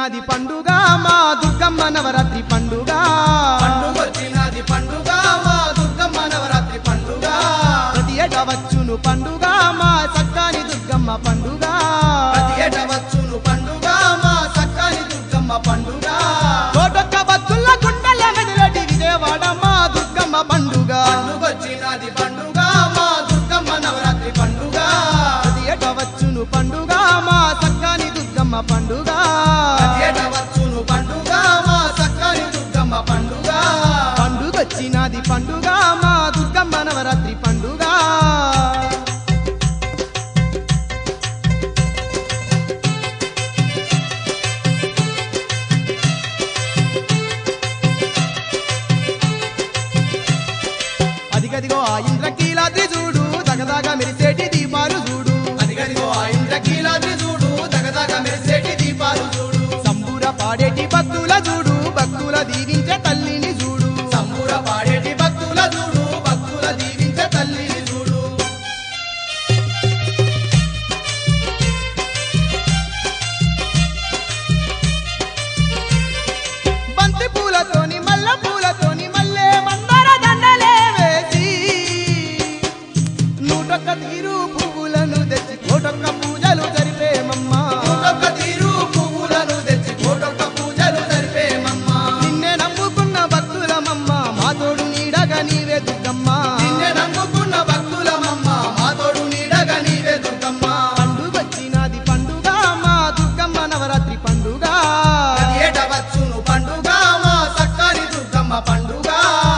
వచ్చినది పండుగ మా దుర్గమ్మ నవరాత్రి పండుగ పండుగొచ్చినది పండుగ మా దుర్గమ్మ నవరాత్రి పండుగ ప్రతి ఏటా వచ్చును పండుగ మా చక్కని దుర్గమ్మ పండుగ ప్రతి ఏట వచ్చును పండుగ మా సక్కని దుర్గమ్మ పండుగ కోటొక్క భక్తుల గుండెల మెదలటి విజయవాడ మా దుర్గమ్మ పండుగ పండుగొచ్చినది పండుగ మా దుర్గమ్మ నవరాత్రి పండుగ ప్రతి ఏటా వచ్చును పండుగ మా చక్కని దుర్గమ్మ పండుగ ప్రతి ఏట వచ్చును పండుగ మా సక్కని దుర్గమ్మ పండుగ పండుగొచ్చినది పండుగ మా దుర్గమ్మ నవరాత్రి పండుగ అదిగదిగో ఆ ఇంద్రకీలాద్రి చూడు దగదగ మెరిసేటి దీపాలు చూడు అదిగదిగో ఆ ఇంద్రకీలాద్రి చూడు దగదగ మెరిసేటి దీపాలు చూడు సంబూర పాడేటి భక్తుల చూడు భక్తుల దీవించే తల్లిని చూడు సంబూర పాడేటి భక్తుల చూడు భక్తుల దీవించే తల్లిని చూడు బంతి పూలతోని మల్ల పూలతోని మల్లె మందార దండలే వేసి నూటొక్క తీరు పువ్వులను తెచ్చి కోటొక్క పూజలు జరిపేమమ్మా ఒక్కొక్క తీరు పువ్వులను తెచ్చి కోటొక్క పూజలు జరిపేమమ్మా నిన్నే నమ్ముకున్న భక్తులమమ్మ మా తోడు నీడగా నీవే దుర్గమ్మ నిన్నే నమ్ముకున్న భక్తులమమ్మ మా తోడు నీడగా నీవే దుర్గమ్మ పండుగొచ్చినది పండుగ మా దుర్గమ్మ నవరాత్రి పండుగ ప్రతి ఏట వచ్చును పండుగ మా సక్కని దుర్గమ్మ పండుగ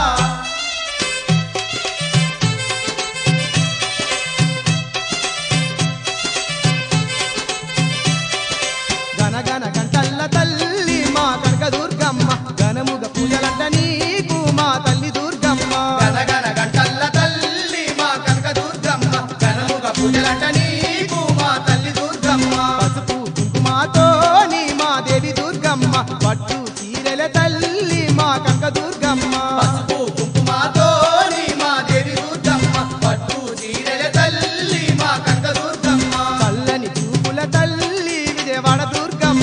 గనగన గంటల్ల తల్లి మా కనక దుర్గమ్మ గనముగ పూజలంట నీకు మా తల్లి దుర్గమ్మ గనగన గంటల్ల తల్లి మా కనక దుర్గమ్మ గనముగ పూజలంట నీకు మా తల్లి దుర్గమ్మ పసుపు కుంకుమాతో నీ మా దేవి దుర్గమ్మ పట్టు చీరెల తల్లి మా కనక దుర్గమ్మ పసుపు కుంకుమతో నీ మా దేవి దుర్గమ్మ పట్టు చీరెల తల్లి మా కనక దుర్గమ్మ చల్లని చూపుల తల్లి విజయవాడ దుర్గమ్మ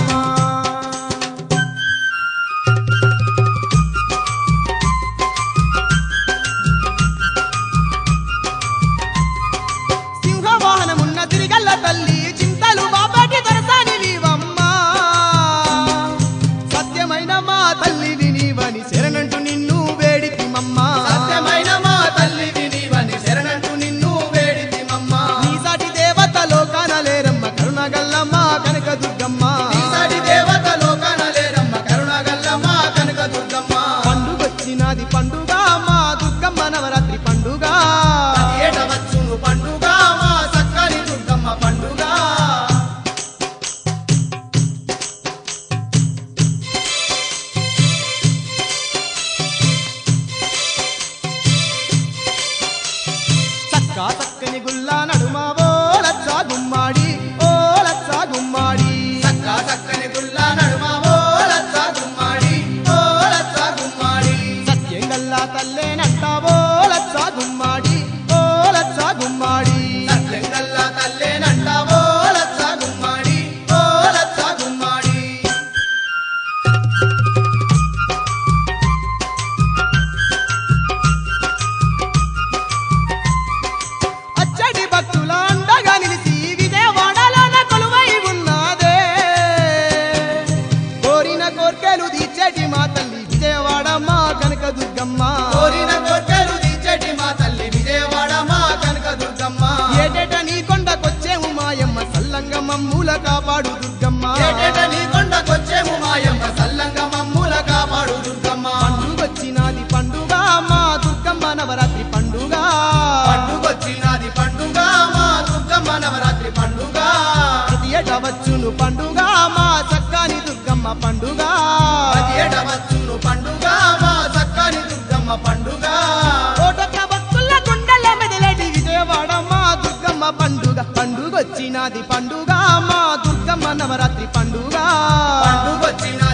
సింహవాహనమున్న తిరిగల్ల తల్లి చింతలు బాబాటి దొరసాని నీవమ్మ సత్యమైన మా తల్లివి నీవని శరణంటూ నిన్ను వేడితిమమ్మ సత్యమైన మా తల్లివి నీవని శరణంటూ నిన్ను వేడితిమమ్మ నీ సాటి దేవత లోకాన లేరమ్మ కరుణగల్లమ్మ కనక దుర్గమ్మ ఈసారి దేవత లోకాన లేరమ్మ కరుణగల్లమ్మ కనక దుర్గమ్మ పండుగొచ్చినది పండుగ మా దుర్గమ్మ నవరాత్రి పండుగ ప్రతి ఏట వచ్చును పండుగ మా సక్కని దుర్గమ్మ పండుగ చక్క చక్కని గుల్లా నడుమ ఓ లచ్చ గుమ్మాడి ఓ లచ్చ గుమ్మాడి చక్క చక్కని గుల్ల నడుమ ఓ లచ్చ గుమ్మాడి ఓ లచ్చ గుమ్మాడి సత్యం గల్లా తల్లే నట్టావో లచ్చ గుమ్మాడి ఓ లచ్చ గుమ్మాడి సత్యంగల్ల తల్లేనంట ఓ లచ్చ గుమ్మాడి ఓ లచ్చ గుమ్మాడి అచ్చటి భక్తుల అండగా నిలిచి విజయవాడలోన కొలువై ఉన్నదే కోరిన కోర్కెలు తీర్చేటి మా తల్లి విజయవాడ మా కనక దుర్గమ్మ కోరిన కోర్కెలు తీర్చేటి మా తల్లి విజయవాడ మా కనక దుర్గమ్మ ఏటేట నీ కొండకొచ్చేము మాయమ్మ సల్లంగ మమ్ముల కాపాడు దుర్గమ్మ ఏటేట నీ కొండకొచ్చేము మాయమ్మ సల్లంగ మమ్ముల కాపాడు దుర్గమ్మ పండుగొచ్చినది పండుగ మా దుర్గమ్మ నవరాత్రి పండుగ పండుగొచ్చినది పండుగ మా దుర్గమ్మ నవరాత్రి పండుగ ప్రతి ఏట వచ్చును పండుగ మా చక్కని దుర్గమ్మ పండుగ ప్రతి ఏట వచ్చును పండుగ మా చక్కని దుర్గమ్మ పండుగ కోటొక్క భక్తుల గుండెల మెదలటి విజయవాడ మా దుర్గమ్మ పండుగ పండుగొచ్చినది పండుగ మా దుర్గమ్మ నవరాత్రి పండుగ పండుగొచ్చిన